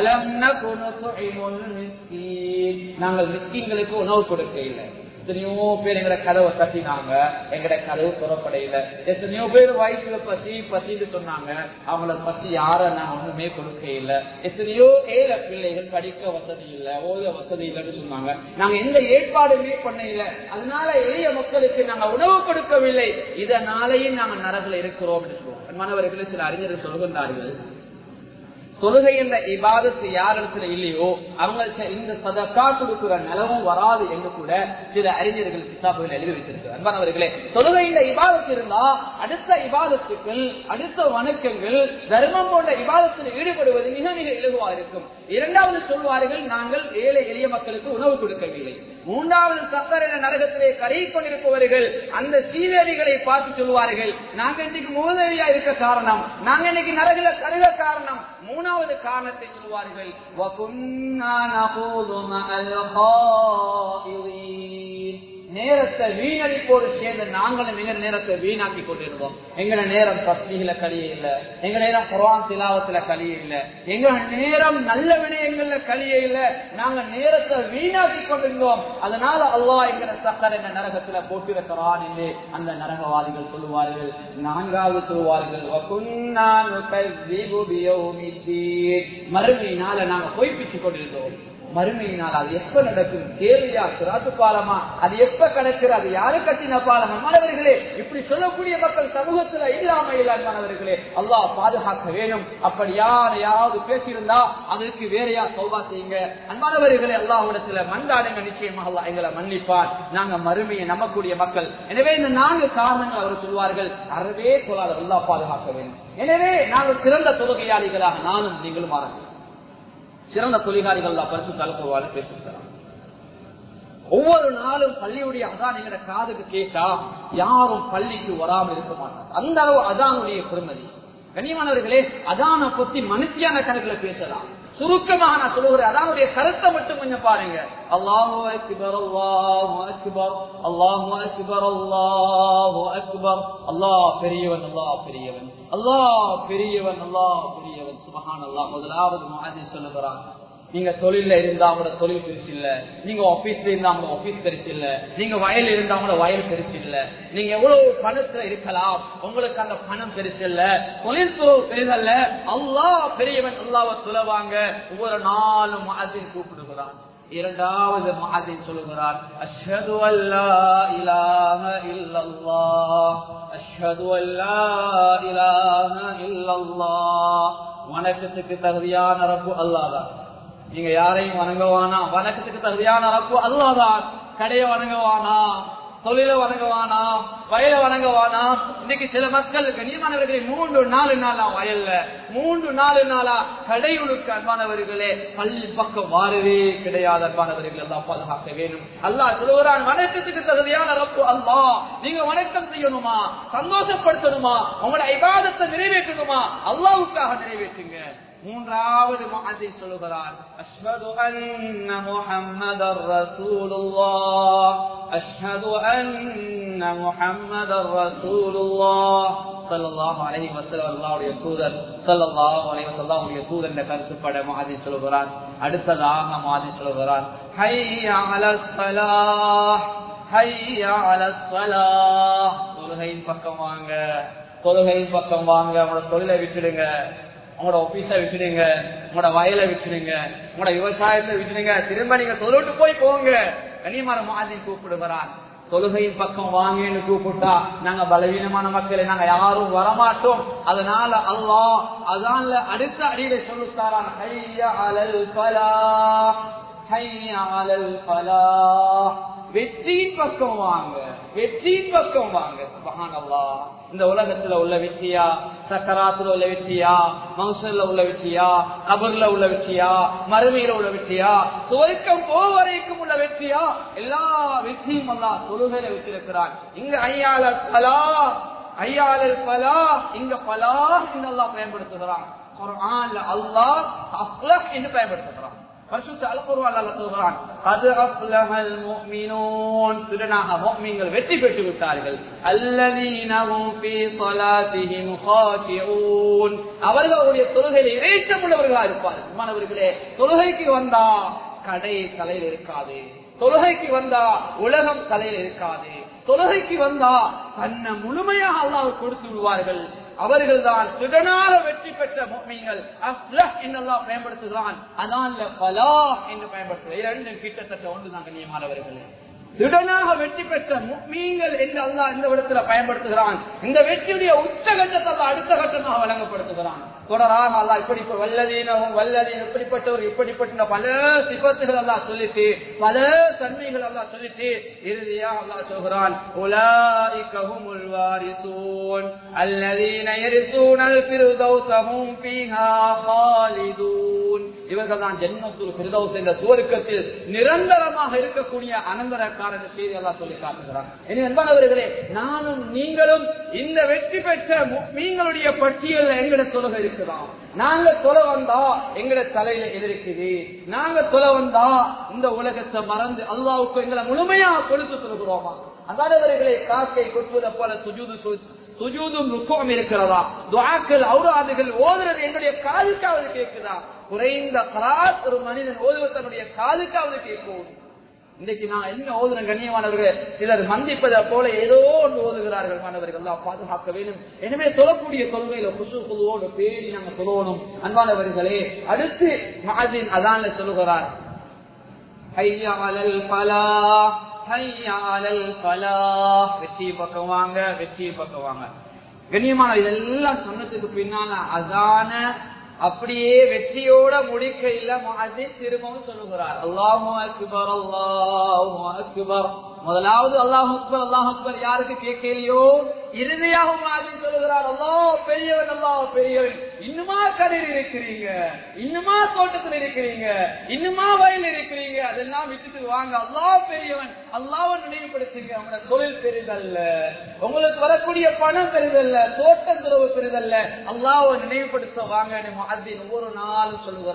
நாங்கள் மிஸ்கிங்களுக்கு உணவு கொடுக்க இல்லை எத்தனையோ பேர் எங்கட கதவை தட்டினாங்க எங்கட கதவு புறப்படையில எத்தனையோ பேர் வயிற்றுல பசி பசின்னு சொன்னாங்க அவங்கள பசி யார நாங்க ஒண்ணுமே கொடுக்க இல்லை எத்தனையோ ஏழை பிள்ளைகள் படிக்க வசதி இல்லை ஓய வசதி இல்லைன்னு சொன்னாங்க நாங்க எந்த ஏற்பாடுமே பண்ண இல்லை அதனால எளிய மக்களுக்கு நாங்க உணவு கொடுக்கவில்லை இதனாலேயும் நாங்க நரகில் இருக்கிறோம் என்று சொல்லுவோம் மாணவர்கள் சில அறிஞர்கள் சொல்கின்றார்கள் தொழுகை என்ற இபாதத்து யார் இடத்துல இல்லையோ அவங்களுக்கு இந்த சதக்கா கொடுக்கிற நிலவும் வராது என்று கூட சில அறிஞர்கள் கிதாபுகள் எழுதி வைத்திருக்கிறார் அன்பானவர்களே தொழுகை இந்த இபாதத்து இருந்தா அடுத்த இபாதத்துக்கள் அடுத்த வணக்கங்கள் தர்மம் போன்ற இபாதத்தில் ஈடுபடுவது மிக மிக இலகுவா இருக்கும் இரண்டாவது சொல்வார்கள் நாங்கள் ஏழை எளிய மக்களுக்கு உணவு கொடுக்கவில்லை மூன்றாவது சக்கர என்ற நரகத்திலே கரையை கொண்டிருப்பவர்கள் அந்த சீதேவிகளை பார்த்து சொல்வார்கள் நாங்க இன்னைக்கு மூதேவியா இருக்க காரணம் நாங்க இன்னைக்கு நரகில கருக காரணம் மூணாவது காரணத்தை சொல்வார்கள் நேரத்தை வீணடிப்போடு சேர்ந்து நாங்களும் எங்க நேரத்தை வீணாக்கி கொண்டிருந்தோம் எங்கட நேரம் தஸ்மிகளை கழிய இல்ல எங்க நேரம் குரான் திலாவத்துல கழிய இல்ல எங்க நேரம் நல்ல விடயங்கள்ல கழிய இல்ல நாங்க நேரத்தை வீணாக்கி கொண்டிருந்தோம் அதனால அல்லாஹ் எங்கட சக்கர என்ற நரகத்துல போட்டிருக்கிறான் என்று அந்த நரகவாதிகள் சொல்லுவார்கள் நான்காவது சொல்லுவார்கள் மறுமையினால நாங்க பொய்ப்பிச்சு கொண்டிருந்தோம் மறுமையினால் அது எப்ப நடக்கும் கேள்வியா சிராத்து பாலமா அது எப்ப கிடைக்கிற அது யாரு கட்டின பாலமா மாணவர்களே இப்படி சொல்லக்கூடிய மக்கள் சமூகத்துல இல்லாம இல்லாதவர்களே அல்லாஹ் பாதுகாக்க வேணும் அப்படி யாரையாவது பேசியிருந்தா அதற்கு வேறையா சௌபா செய்யுங்க அன்பானவர்களே அல்லாஹிடத்துல மண்டாடுங்க நிச்சயமாக அல்லாஹ் எங்களை மன்னிப்பார் நாங்க மறுமையை நம்பக்கூடிய மக்கள் எனவே இந்த நான்கு காரணங்கள் அவர் சொல்வார்கள் அறவே சொல்லாத அல்லாஹ் பாதுகாக்க வேண்டும் எனவே நாங்கள் சிறந்த தொழுகையாளிகளாக நானும் நீங்களும் ஆரம்பி சிறந்த தொழிலாளிகள் பரிசு தலைப்புவால பேசிருக்கிறார் ஒவ்வொரு நாளும் பள்ளியுடைய அதான் எங்கட காதுக்கு கேட்டா யாரும் பள்ளிக்கு வராமல் இருக்க மாட்டாங்க அந்த அளவு அதானுடைய பெருமதி கண்ணியமானவர்களே அதான பத்தி மனுஷியான கணக்கில் பேசலாம் சுருக்கமாக நான் சொல்லுகிறேன் அதானுடைய கருத்தை மட்டும் கொஞ்சம் பாருங்க அல்லாஹு அக்பர் அல்லாஹு அக்பர் அல்லாஹு அக்பர் அல்லாஹு அக்பர் அல்லாஹ் பெரியவன் அல்லாஹ் பெரியவன் அல்லாஹ் பெரியவன் அல்லாஹ் பெரியவன் சுபஹான் அல்லாஹ் முதலாவது மாதிரி சொல்லுகிறான் நீங்க தொழில இருந்தா உங்களோட தொழில் பெருசு இல்ல நீங்க ஆபீஸ்ல இருந்தா உங்களோட ஆபீஸ் பெருசு இல்ல நீங்க வயல் இருந்தா உங்களோட வயல் பெருசு இல்ல நீங்க எவ்வளவு பணத்துல இருக்கலாம் உங்களுக்கு அந்த பணம் பெருசு இல்ல தொழில் துறவு பெரிதல்ல அல்லாஹ் பெரியவன் அல்லாவை துலவாங்க ஒவ்வொரு நாளும் மாதின் கூப்பிடுகிறான் இரண்டாவது மாதின் சொல்லுகிறார் அஷ்ஹது அல்லா இலாஹ இல்லல்லாஹ் அஷ்ஹது அல்லா இலாஹ இல்லல்லாஹ் வணக்கத்துக்கு தகுதியான ரப்பு அல்லாதான் நீங்க யாரையும் வணங்குவானா வணக்கத்துக்கு தகுதியான ரப்பு அல்லாதான் கடையை வணங்குவானா தொழில வணங்குவானா வயல வணங்குவானா இன்னைக்கு சில மக்கள் கண்ணியமானவர்களே மூன்று நாலு நாளா வயல்ல மூன்று நாலு நாளா கடையுழுக்கு அன்பானவர்களே பள்ளி பக்கம் வாரவே கிடையாது அன்பானவர்கள் எல்லாம் பாதுகாக்க வேணும் அல்லாஹ் சொல்லுகிறான் வணக்கத்துக்கு தகுதியான ரப்பு அல்லா நீங்க வணக்கம் செய்யணுமா சந்தோஷப்படுத்தணுமா உங்களோட ஐபாதத்தை நிறைவேற்றணுமா அல்லாவுக்காக நிறைவேற்றுங்க மூன்றாவது மாதிரி சொல்லுகிறார் அஷ்ஹது அன்ன முஹம்மதர் ரசூலுல்லாஹ் அஷ்ஹது அன்ன முஹம்மதர் ரசூலுல்லாஹ் ஸல்லல்லாஹு அலைஹி வஸல்லம் அல்லாஹ்வுடைய தூதர் ஸல்லல்லாஹு அலைஹி வஸல்லம் அவருடைய தூதர் என்ற கருத்துப்பட மாதிரி சொல்லுகிறார் அடுத்ததாக மாதிரி சொல்லுகிறார் ஹய்ய அலஸ் ஸலாஹ் ஹய்ய அலஸ் ஸலாஹ் தொழுகையின் பக்கம் வாங்க தொழுகையின் பக்கம் வாங்க உங்களோட தொழிலை விட்டுடுங்க உங்களோட ஆபீஸ விட்டுடுங்க உங்களோட வயலை விட்டுடுங்க உங்களோட விவசாயத்தை விட்டுடுங்க திரும்ப நீங்க தொழுட்டு போய் போங்க கனிமர மாதிரி கூப்பிடுகிறான் தொழுகையின் பக்கம் வாங்கன்னு கூப்பிட்டா நாங்க பலவீனமான மக்களை நாங்க யாரும் வரமாட்டோம் அதனால அல்லாஹ் அதான்ல அடுத்த அடியில சொல்லுத்தாரான் ஹையா அலல் பலா ஹையா அலல் பலா வெற்றியின் பக்கம் வாங்க வெற்றியின் பக்கம் வாங்க சுபஹானல்லா இந்த உலகத்துல உள்ள வெற்றியா சக்கராத்துல உள்ள வெற்றியா மவுசல்ல உள்ள வெற்றியா கபர்ல உள்ள வெற்றியா மறுமையில உள்ள வெற்றியா சுவர்க்கம் போவரைக்கும் உள்ள வெற்றியா எல்லா வெற்றியும் அல்லா தொழுகையில வச்சிருக்கிறான் இங்க ஐயால பலா ஐயாளர் பலா இங்க பலா என்று அல்லாஹ் பயன்படுத்துகிறான் குர்ஆன்ல அல்லாஹ் அஃப்லஹ் என்று பயன்படுத்துகிறான் பரிசுத்த அல்குர்ஆன் அல்லாஹ் சொல்கிறான் قد أفلح المؤمنون திருநாக முஃமின்கள் வெற்றி பெற்று விட்டார்கள் الذين هم في صلاتهم خاشعون அவர்களுடைய தொழுகையில் இறைச்சம் உள்ளவர்களாக இருப்பார்கள் மாணவர்களே தொழுகைக்கு வந்தா கடை தலையில் இருக்காது தொழுகைக்கு வந்தா உலகம் தலையில் இருக்காது தொழுகைக்கு வந்தா தன்னை முழுமையாக அல்லாஹ் கொடுத்து விடுவார்கள் அவர்கள் தான் சுடனாக வெற்றி பெற்ற மோமியங்கள் என்னெல்லாம் பயன்படுத்துகிறான் அதனால பலா என்று பயன்படுத்துகிறார் இரண்டு கிட்டத்தட்ட ஒன்று தான் கண்ணியமானவர்களே திடனாக வெற்றி பெற்ற முக்மீன்கள் என்று அல்லாஹ் இந்த இடத்துல பயன்படுத்துகிறான் இந்த வெற்றியுடைய உச்சகட்டத்தை அல்லாஹ் அடுத்த கட்டமாக வழங்கப்படுத்துகிறான் தொடராக அல்லாஹ் இப்படி வல்லதீனவும் வல்லதீன் இப்படிப்பட்டவர் இப்படிப்பட்ட பல சிபத்துகள் அல்லாஹ் சொல்லிட்டு பல தன்மைகள் அல்லாஹ் சொல்லிட்டு இறுதியாக அல்லாஹ் சொல்கிறான் உலாஇகஹுமுல் வாரிசூன் அல்லதீன யரிசூனல் ஃபிர்தௌஸஹும் ஃபீஹா காலிதூன் இவர்கள் தான் ஜன்னத்துல் ஃபிர்தௌஸ் என்ற சுவர்க்கத்தில் நிரந்தரமாக இருக்கக்கூடிய அனந்தரக்காரன் செய்தி எல்லாம் சொல்லி காட்டுகிறான் இனி அன்பானவர்களே நானும் நீங்களும் இந்த வெற்றி பெற்ற மீன்களுடைய பட்டியல் எங்கட தொலக இருக்குதான் நாங்க தொலை வந்தா எங்கட தலையில எதிர்க்குது நாங்க தொலை வந்தா இந்த உலகத்தை மறந்து அல்லாவுக்கு எங்களை முழுமையா கொடுத்து சொல்கிறோமா அதானவர்களை காக்கை கொட்டுவதை போல சுஜூது சுஜூதும் ருக்கம் இருக்கிறதா துவாக்கள் ஔராதுகள் ஓதுறது என்னுடைய காதுக்காவது கேட்குதா குறைந்த கராத் ஒரு மனிதன் ஓதுவது தன்னுடைய காதுக்காவது கேட்கும் இன்றைக்கு நான் என்ன ஓதுறேன் கண்ணியமானவர்கள் சிலர் மந்திப்பதை போல ஏதோ ஒன்று ஓதுகிறார்கள் மாணவர்கள் எல்லாம் பாதுகாக்க வேண்டும் எனவே சொல்லக்கூடிய தொழுகையில குசு குழுவோடு பேடி நாங்க சொல்லணும் அன்பானவர்களே அடுத்து மாதின் அதான்ல சொல்லுகிறார் ஐயா அலல் பலா வெற்றி பக்கம் வாங்க வெற்றி பக்கம் வாங்க கண்ணியமான இதெல்லாம் சொன்னதுக்கு பின்னால அதான அப்படியே வெற்றியோட முடிக்க இல்ல மாதிரி திரும்பவும் சொல்லுகிறார் அல்லாஹு அக்பர் அல்லாஹு அக்பர் முதலாவது அல்லாஹ் அக்பர் அல்லாஹ் அக்பர் யாருக்கு கேட்கலையோ இறுதியாக மாதிரி சொல்லுகிறார் அல்லாஹ் பெரியவன் அல்லாஹ் பெரியவன் இன்னுமா கடையில் இருக்கிறீங்க இன்னுமா தோட்டத்தில் இருக்கிறீங்க இன்னுமா வயல் இருக்கிறீங்க அதெல்லாம் விட்டுட்டு வாங்க அல்லாஹ் பெரியவன் அல்லாஹ் நினைவுபடுத்துங்க உங்களோட தொழில் பெரிதல்ல உங்களுக்கு வரக்கூடிய பணம் பெரிதல்ல தோட்டம் துறவு பெரிதல்ல அல்லாஹ் நினைவுபடுத்த வாங்க அதின் ஒவ்வொரு நாளும் சொல்லுகிறார்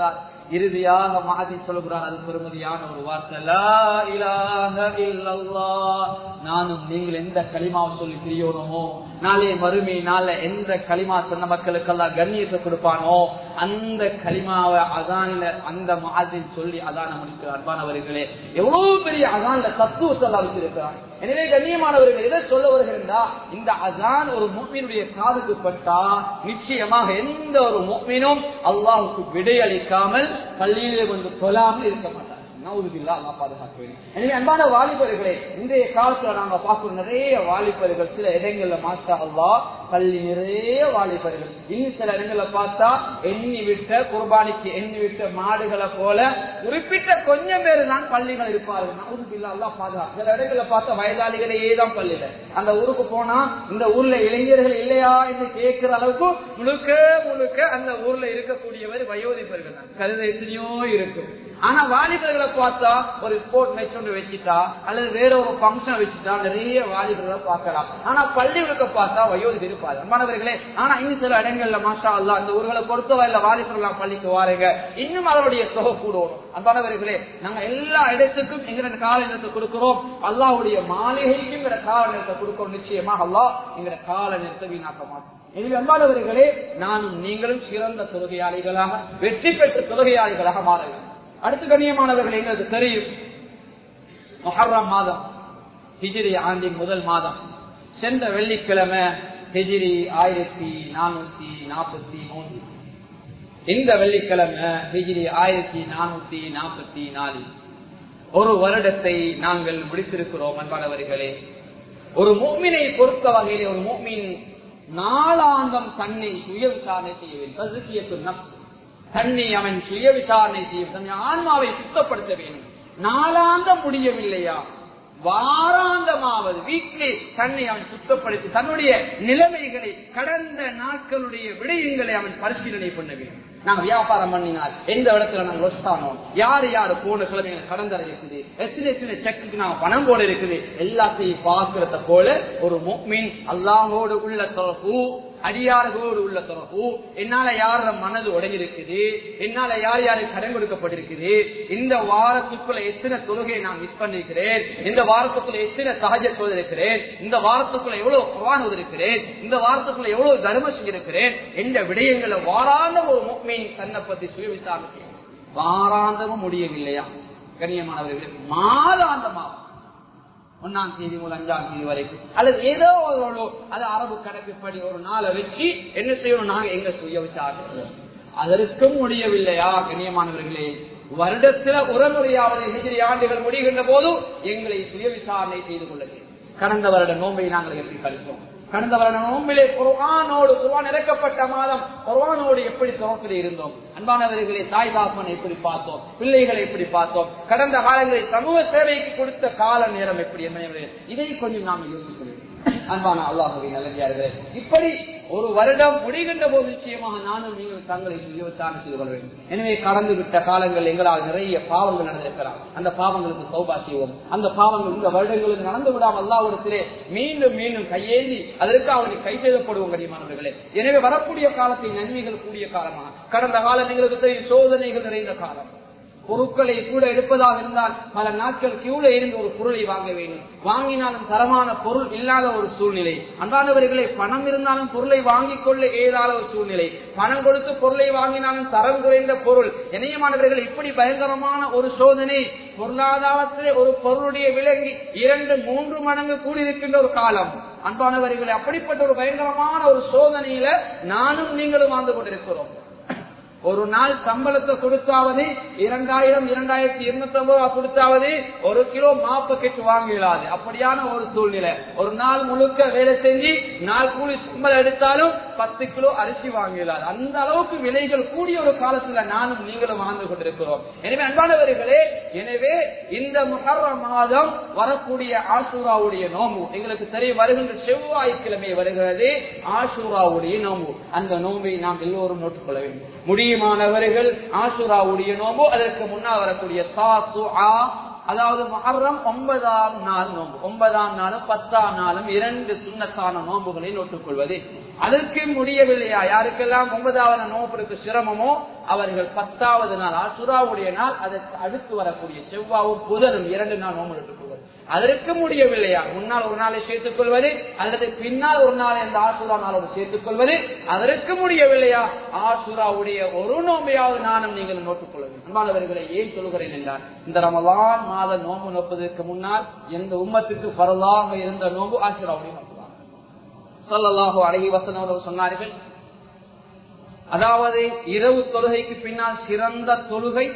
இறுதியாக மாதிரி சொல்கிறார் அது பெருமதியான ஒரு வார்த்தை லா இலாஹ இல்லல்லாஹ். நானும் நீங்கள் எந்த களிமாவை சொல்லி பிரியணுமோ நாளே மறுமை நாள எந்த களிமா சொன்ன மக்களுக்கெல்லாம் கண்ணியத்தை கொடுப்பானோ அந்த களிமாவை அதானில அந்த மாதின் சொல்லி அதான முடிக்கிறார் அன்பானவர்களே எவ்வளவு பெரிய அதான்ல தத்துவத்தை எல்லாம் வச்சிருக்கிறார் எனவே கண்ணியமானவர்கள் எதை சொல்ல வருகிறா இந்த அதான் ஒரு மூமினுடைய காதுக்கு பட்டா நிச்சயமாக எந்த ஒரு மூமினும் அல்லாஹுக்கு விடையளிக்காமல் பள்ளியிலே வந்து தொழாமல் இருக்க மாட்டார் நவுதுபில்லா அல்லா பாதுகாக்க வேண்டும் எனவே அன்பான வாலிபர்களே இன்றைய காலத்துல நாங்க பார்க்கிறோம் நிறைய வாலிபர்கள் சில இடங்கள்ல மாஸ்டா அல்லா பள்ளி நிறைய வாலிபர்கள் இன்னும் சில இடங்கள்ல பார்த்தா எண்ணி விட்ட குர்பானிக்கு எண்ணி விட்ட மாடுகளை போல குறிப்பிட்ட கொஞ்சம் பேர் தான் பள்ளிகள் இருப்பார்கள் நவுதுபில்லா அல்லா பாதுகாக்க சில இடங்கள்ல பார்த்தா வயதாளிகளே தான் பள்ளியில அந்த ஊருக்கு போனா இந்த ஊர்ல இளைஞர்கள் இல்லையா என்று கேட்கிற அளவுக்கு முழுக்க முழுக்க அந்த ஊர்ல இருக்கக்கூடியவர் வயோதிபர்கள் தான் கருத எத்தனையோ இருக்கும் ஆனா வாலிபர்களை பார்த்தா ஒரு ஸ்போர்ட் மேட்ச் ஒன்று வச்சுட்டா அல்லது வேற ஒரு பங்கன் வச்சுட்டா நிறைய வாலிபர்களை பார்க்கலாம் ஆனா பள்ளிகளுக்கு பார்த்தா வயோதிபர் இருப்பாரு அன்பானவர்களே ஆனா இன்னும் சில இடங்கள்ல மாஷா அல்லா அந்த ஊர்களை பொறுத்தவரையில வாலிபர்கள் பள்ளிக்கு வாருங்க இன்னும் அதனுடைய தொகை கூடுவோம் அன்பானவர்களே நாங்க எல்லா இடத்துக்கும் எங்க கால நேரத்தை கொடுக்கிறோம் அல்லாவுடைய மாளிகைக்கும் எங்க கால நேரத்தை கொடுக்கிறோம் நிச்சயமா அல்லாஹ் எங்க கால நேரத்தை வீணாக்க மாட்டோம் எனவே அன்பானவர்களே நானும் நீங்களும் சிறந்த தொழுகையாளிகளாக வெற்றி பெற்ற தொழுகையாளிகளாக மாற வேண்டும் அடுத்து கண்ணியமானவர்கள் எங்களுக்கு தெரியும் மொஹர்ரம் மாதம் ஹிஜிரி ஆண்டின் முதல் மாதம் சென்ற வெள்ளிக்கிழமை ஹிஜிரி ஆயிரத்தி நானூத்தி நாற்பத்தி மூன்று இந்த வெள்ளிக்கிழமை ஹிஜிரி ஆயிரத்தி நானூத்தி நாற்பத்தி நாலு ஒரு வருடத்தை நாங்கள் முடித்திருக்கிறோம் அன்பானவர்களே ஒரு மூமினை பொறுத்த வகையிலே ஒரு மூமின் நாளாந்தம் தன்னை சுய விசாரணை செய்ய வேண்டும் தன்னை அவன் சுய விசாரணை செய்ய தன் ஆன்மாவை சுத்தப்படுத்த வேண்டும் நாளாந்தம் முடியவில்லையா வாராந்தமாவது வீட்டிலே தன்னை அவன் சுத்தப்படுத்தி தன்னுடைய நிலைமைகளை கடந்த நாட்களுடைய விடயங்களை அவன் பரிசீலனை பண்ண வேண்டும் நாங்க வியாபாரம் பண்ணினால் எந்த இடத்துல நாங்க லொஸ்தானோம் யாரு யாரு போன கிழமைகளை கடந்தரை இருக்குது எத்தனை எத்தனை செக்குக்கு நாங்க பணம் போல இருக்குது எல்லாத்தையும் பார்க்கிறத போல ஒரு மீன் அல்லாஹோடு உள்ள தொடர்பு அடியார்களோடு உள்ள தொடர்பு என்னால யார மனது உடைஞ்சிருக்குது என்னால யார் யாருக்கு கடன் கொடுக்கப்பட்டிருக்குது இந்த வாரத்துக்குள்ள எத்தனை தொழுகையை நான் மிஸ் பண்ணிருக்கிறேன் இந்த வாரத்துக்குள்ள எத்தனை சகஜ இருக்கிறேன் இந்த வாரத்துக்குள்ள எவ்வளவு குவான் இருக்கிறேன் இந்த வாரத்துக்குள்ள எவ்வளவு தர்மம் செஞ்சிருக்கிறேன் எந்த விடயங்களை வாராந்த ஒரு மீன் தன்னை பத்தி சுய விசாரணை செய்யும் வாராந்தமும் முடியவில்லையா கண்ணியமானவர்களுக்கு மாதாந்தமாகும் ஒன்னாம் தேதி முதல் அஞ்சாம் தேதி வரைக்கும் அல்லது ஏதோ ஒரு அது அரபு கணக்குப்படி ஒரு நாளை வச்சு என்ன செய்யணும் நாங்க எங்க சுய விசாரணை அதற்கும் முடியவில்லையா கண்ணியமானவர்களே வருடத்துல ஒரு முறையாவது ஹிஜிரி ஆண்டுகள் முடிகின்ற போது எங்களை சுய விசாரணை செய்து கொள்ள கடந்த வருட நோம்பை நாங்கள் எப்படி கழித்தோம் கடந்த வருட நோம்பிலே குர்வானோடு குர்வான் இறக்கப்பட்ட மாதம் குர்வானோடு எப்படி தொடர்பில் இருந்தோம் அன்பானவர்களை தாய் தாப்பன் எப்படி பார்த்தோம் பிள்ளைகளை எப்படி பார்த்தோம் கடந்த காலங்களில் சமூக சேவைக்கு கொடுத்த கால நேரம் எப்படி என்ன இதை கொஞ்சம் நாம் யோசிக்க வேண்டும் அன்பான அல்லாஹுவை நல்லதார்கள் இப்படி ஒரு வருடம் முடிகின்ற போது நிச்சயமாக நானும் நீங்கள் தங்களை விசாரணை செய்து கொள்ள வேண்டும் எனவே கடந்து விட்ட காலங்கள் எங்களால் நிறைய பாவங்கள் நடந்திருக்கலாம் அந்த பாவங்களுக்கு சௌபா செய்வோம் அந்த பாவங்கள் இந்த வருடங்களுக்கு நடந்து விடாமல் அல்லாவிடத்திலே மீண்டும் மீண்டும் கையேந்தி அதற்கு அவனுக்கு கை செய்யப்படுவோம் கடிமானவர்களே எனவே வரக்கூடிய காலத்தை நன்மைகள் கூடிய காலமாக கடந்த காலம் எங்களுக்கு தெரியும் சோதனைகள் நிறைந்த காலம் பொருட்களை கூட எடுப்பதாக இருந்தால் பல நாட்கள் கியூல இருந்து ஒரு பொருளை வாங்க வேண்டும் வாங்கினாலும் தரமான பொருள் இல்லாத ஒரு சூழ்நிலை அன்றாடவர்களை பணம் இருந்தாலும் பொருளை வாங்கிக் கொள்ள ஏதாத ஒரு சூழ்நிலை பணம் கொடுத்து பொருளை வாங்கினாலும் தரம் குறைந்த பொருள் இணையமானவர்கள் இப்படி பயங்கரமான ஒரு சோதனை பொருளாதாரத்திலே ஒரு பொருளுடைய விலங்கி இரண்டு மூன்று மடங்கு கூடியிருக்கின்ற ஒரு காலம் அன்பானவர்களை அப்படிப்பட்ட ஒரு பயங்கரமான ஒரு சோதனையில நானும் நீங்களும் வாழ்ந்து கொண்டிருக்கிறோம் ஒரு நாள் சம்பளத்தை கொடுத்தாவது இரண்டாயிரம் இரண்டாயிரத்தி இருநூத்தி ஐம்பது ரூபாய் கொடுத்தாவது ஒரு கிலோ மாப்பக்கெட்டு வாங்கிடாது அப்படியான ஒரு சூழ்நிலை ஒரு நாள் முழுக்க வேலை செஞ்சு நாள் கூலி சம்பளம் எடுத்தாலும் பத்து கிலோ அரிசி வாங்கிடாது அந்த அளவுக்கு விலைகள் கூடிய ஒரு காலத்துல நானும் நீங்களும் வாழ்ந்து கொண்டிருக்கிறோம் எனவே அன்பானவர்களே எனவே இந்த முகர்ற மாதம் வரக்கூடிய ஆசூராவுடைய நோம்பு எங்களுக்கு தெரிய வருகின்ற செவ்வாய்க்கிழமை வருகிறது ஆசூராவுடைய நோம்பு அந்த நோம்பை நாம் எல்லோரும் நோட்டுக்கொள்ள வேண்டும் முடியுமானவர்கள் ஆசுராவுடைய நோம்பு அதற்கு முன்னால் வரக்கூடிய அதாவது மகரம் ஒன்பதாம் நாள் நோன்பு ஒன்பதாம் நாளும் பத்தாம் நாளும் இரண்டு சுண்ணத்தான நோன்புகளை நோட்டுக் கொள்வது அதற்கு முடியவில்லையா யாருக்கெல்லாம் ஒன்பதாவது நோன்புக்கு சிரமமோ அவர்கள் பத்தாவது நாள் அசுராவுடைய நாள் அதற்கு அடுத்து வரக்கூடிய செவ்வாவும் புதனும் இரண்டு நாள் நோன்பு நோட்டுக் கொள்வது அதற்கு முடியவில்லையா முன்னால் ஒரு நாளை சேர்த்துக் கொள்வது அல்லது பின்னால் ஒரு நாள் இந்த ஆசுரா நாளோடு சேர்த்துக் கொள்வது அதற்கு முடியவில்லையா ஆசுராவுடைய ஒரு நோம்பையாவது நானும் நீங்கள் நோட்டுக் கொள்ள வேண்டும் அன்பானவர்களை ஏன் சொல்கிறேன் என்றால் இந்த ரமலான் மாத நோம்பு நோப்பதற்கு முன்னால் எந்த உம்மத்துக்கு பரவாக இருந்த நோம்பு ஆசுராவுடைய நோம்பு தான் சொல்லலாக அழகி வசனம் சொன்னார்கள் அதாவது இரவு தொழுகைக்கு பின்னால் சிறந்த தொழுகை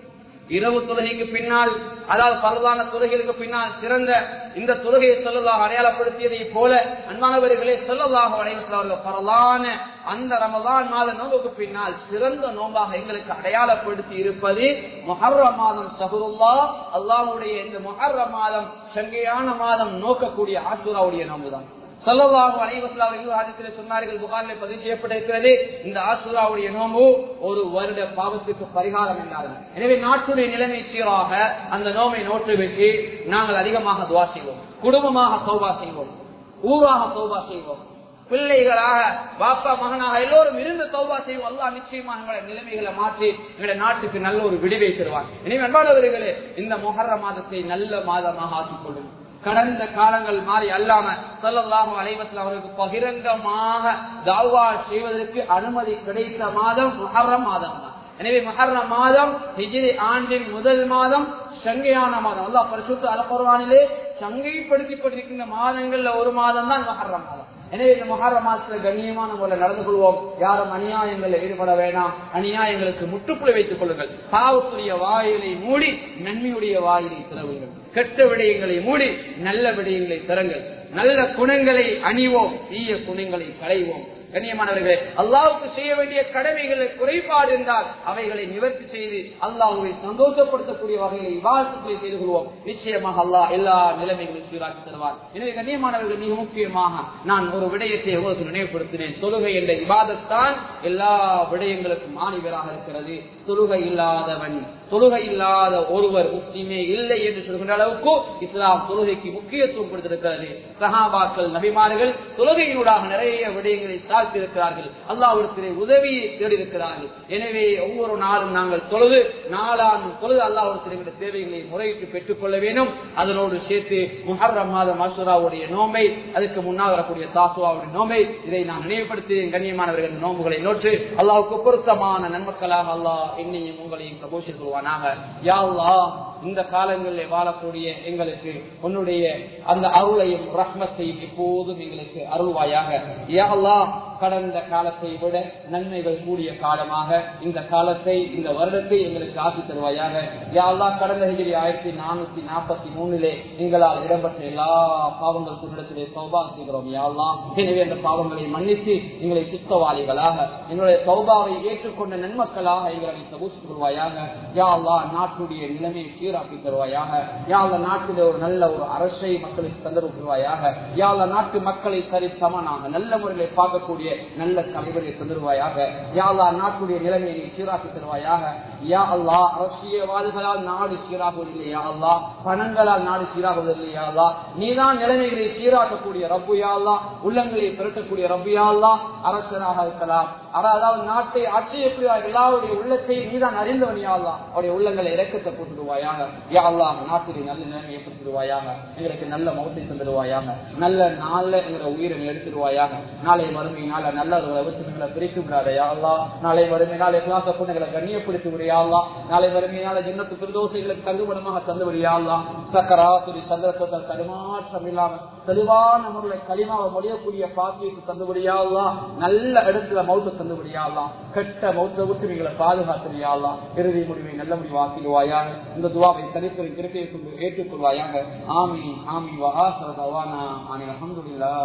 இரவு தொழுகைக்கு பின்னால் அதாவது பரவான தொழுகைகளுக்கு பின்னால் சிறந்த இந்த தொழுகையை சொல்லலாக அடையாளப்படுத்தியதை போல அன்பானவர்களே சொல்லலாக அடையாளர்கள் பரவான அந்த ரமதான் மாத நோம்புக்கு பின்னால் சிறந்த நோம்பாக எங்களுக்கு அடையாளப்படுத்தி இருப்பது மொஹர்ர மாதம் சகுருல்லா அல்லாவுடைய இந்த மொஹர்ர மாதம் சங்கையான மாதம் நோக்கக்கூடிய ஆசுராவுடைய நோம்புதான் சொல்லலாக அனைவசிலே சொன்னார்கள் புகாரில் பதிவு செய்யப்பட்டிருக்கிறது இந்த ஆசுராவுடைய நோம்பு ஒரு வருட பாவத்துக்கு பரிகாரம் என்றார்கள் எனவே நாட்டுடைய நிலைமை சீராக அந்த நோமை நோற்றுவிட்டு நாங்கள் அதிகமாக துவா செய்வோம் குடும்பமாக சௌபா செய்வோம் ஊராக சௌபா செய்வோம் பிள்ளைகளாக பாப்பா மகனாக எல்லோரும் இருந்து தௌபா செய்வோம் அல்லா நிச்சயமா எங்களுடைய நிலைமைகளை மாற்றி எங்களுடைய நாட்டுக்கு நல்ல ஒரு விடிவை தருவார் எனவே அன்பானவர்களே இந்த மொஹர்ர மாதத்தை நல்ல மாதமாக ஆக்கிக் கொள்ளும் கடந்த காலங்கள் மாறி அல்லாம சொல்லலாக அலைவத்தில் அவருக்கு பகிரங்கமாக தாவா செய்வதற்கு அனுமதி கிடைத்த மாதம் முஹர்ரம் மாதம் தான் எனவே முஹர்ர மாதம் ஹிஜிரி ஆண்டின் முதல் மாதம் சங்கையான மாதம் அல்லா பரிசுத்த அலப்பருவானிலே சங்கைப்படுத்திப்பட்டிருக்கின்ற மாதங்கள்ல ஒரு மாதம் தான் முஹர்ர மாதம் எனவே இந்த மகார மாதத்துல கண்ணியமான முறையில் நடந்து கொள்வோம் யாரும் அநியாயங்களில் ஈடுபட வேண்டாம் அநியாயங்களுக்கு முற்றுப்புள்ளி வைத்துக் கொள்ளுங்கள் பாவத்துடைய வாயிலை மூடி நன்மையுடைய வாயிலை திறவுங்கள் கெட்ட விடயங்களை மூடி நல்ல விடயங்களை திறங்கள் நல்ல குணங்களை அணிவோம் தீய குணங்களை களைவோம் கண்ணியமானவர்களே அல்லாவுக்கு செய்ய வேண்டிய கடமைகளை குறைபாடு என்றால் அவைகளை நிவர்த்தி செய்து அல்லாஹுவை சந்தோஷப்படுத்தக்கூடிய வகையில் விவாதத்தை செய்து கொள்வோம் நிச்சயமாக அல்லாஹ் எல்லா நிலைமைகளையும் சீராக்கி தருவார் எனவே கண்ணியமானவர்கள் மிக முக்கியமாக நான் ஒரு விடயத்தை உங்களுக்கு நினைவுபடுத்தினேன் தொழுகை என்ற விவாதத்தான் எல்லா விடயங்களுக்கும் மாணிவராக இருக்கிறது தொழுகை இல்லாதவன் தொழுகை இல்லாத ஒருவர் முஸ்லிமே இல்லை என்று சொல்கின்ற அளவுக்கு இஸ்லாம் தொழுகைக்கு முக்கியத்துவம் கொடுத்திருக்கிறது சஹாபாக்கள் நபிமார்கள் தொழுகையினூடாக நிறைய விடயங்களை சார்த்திருக்கிறார்கள் அல்லாவிடத்திலே உதவியை தேடியிருக்கிறார்கள் எனவே ஒவ்வொரு நாளும் நாங்கள் தொழுது நாளாம் தொழுது அல்லாவிடத்திலே தேவைகளை முறையிட்டு பெற்றுக் கொள்ள வேண்டும் அதனோடு சேர்த்து முஹர்ரம் மாதம் மசூராவுடைய நோம்பை அதுக்கு முன்னால் வரக்கூடிய தாசுவாவுடைய நோம்பை இதை நான் நினைவுபடுத்தி கண்ணியமானவர்கள் நோம்புகளை நோற்று அல்லாவுக்கு பொருத்தமான நன்மக்களாக அல்லாஹ் என்னையும் உங்களையும் கபோஷில் கொள்வானாக யா அல்லாஹ் இந்த காலங்களில் வாழக்கூடிய எங்களுக்கு உன்னுடைய அந்த அருளையும் ரஹ்மத்தையும் எப்போதும் எங்களுக்கு அருள்வாயாக யா அல்லாஹ் கடந்த காலத்தை விட நன்மைகள் கூடிய காலமாக இந்த காலத்தை இந்த வருடத்தை எங்களுக்கு ஆக்கி தருவாயாக யாழ்லா கடந்த ஹிஜரி ஆயிரத்தி நானூத்தி நாற்பத்தி மூணுலே எங்களால் இடம்பெற்ற எல்லா பாவங்கள் குன்னிடத்திலே சௌபா செய்கிறோம் யாழ்லா எனவே அந்த பாவங்களை மன்னித்து எங்களை சுத்தவாளிகளாக எங்களுடைய சௌபாவை ஏற்றுக்கொண்ட நன்மக்களாக எங்களை சபூசிக் கொள்வாயாக யாழ்லா நாட்டுடைய நிலைமையை சீராக்கி தருவாயாக யாழ்ல நாட்டிலே ஒரு நல்ல ஒரு அரசை மக்களுக்கு தந்தரவு கொள்வாயாக யாழ்ல நாட்டு மக்களை சரி சமனாக நல்ல முறையிலே பார்க்கக்கூடிய நல்ல தலைவரை தந்துருவாயாக யாழ்லா நாட்டுடைய நிலைமையை நீ சீராக்கி தருவாயாக யா அல்லா அரசியல்வாதிகளால் நாடு சீராகுவதில்லை யா அல்லா பணங்களால் நாடு சீராகுவதில்லை யா அல்லா நீதான் நிலைமைகளை சீராக்கக்கூடிய ரப்பு யா அல்லா உள்ளங்களை திரட்டக்கூடிய ரப்பு யா அல்லா அரசனாக இருக்கலாம் அதாவது நாட்டை ஆட்சியக்கூடிய எல்லாருடைய உள்ளத்தை நீதான் அறிந்தவன் யா அல்லா அவருடைய உள்ளங்களை இறக்கத்தை போட்டுடுவாயாக யா அல்லா நாட்டிலே நல்ல நிலைமை ஏற்படுத்திடுவாயாக எங்களுக்கு நல்ல மௌத்தை தந்துடுவாயாக நல்ல நாள்ல எங்களை உயிரை எடுத்துடுவாயாக நாளை வறுமை நாள நல்ல ஒரு விபத்துகளை பிரித்து விடாத யா அல்லா நாளை வறுமை நாள் எல்லாம் பொண்ணுகளை கண்ணியப்படுத்தி விடியா அல்லா நாளை வறுமை நாள ஜன்னத்து பிரதோசைகளுக்கு தங்குபடமாக தந்து விடியா அல்லா சக்கராசுரி சந்தர்ப்பத்தில் தடுமாற்றம் இல்லாம தெளிவான முறையில் களிமாவை மொழியக்கூடிய பாக்கியத்தை தந்துபடியா அல்லா நல்ல இடத்துல மௌத்த தந்துபடியா அல்லா கெட்ட மௌத்த விட்டு நீங்களை பாதுகாத்துறியா அல்லா இறுதி முடிவை நல்ல முடிவாக்கிடுவாயாக இந்த துவாவை தனிப்பெரும் கிருப்பையை கொண்டு ஏற்றுக்கொள்வாயாக ஆமி ஆமி வஹா சரதவானா ஆனி அஹமதுல்லா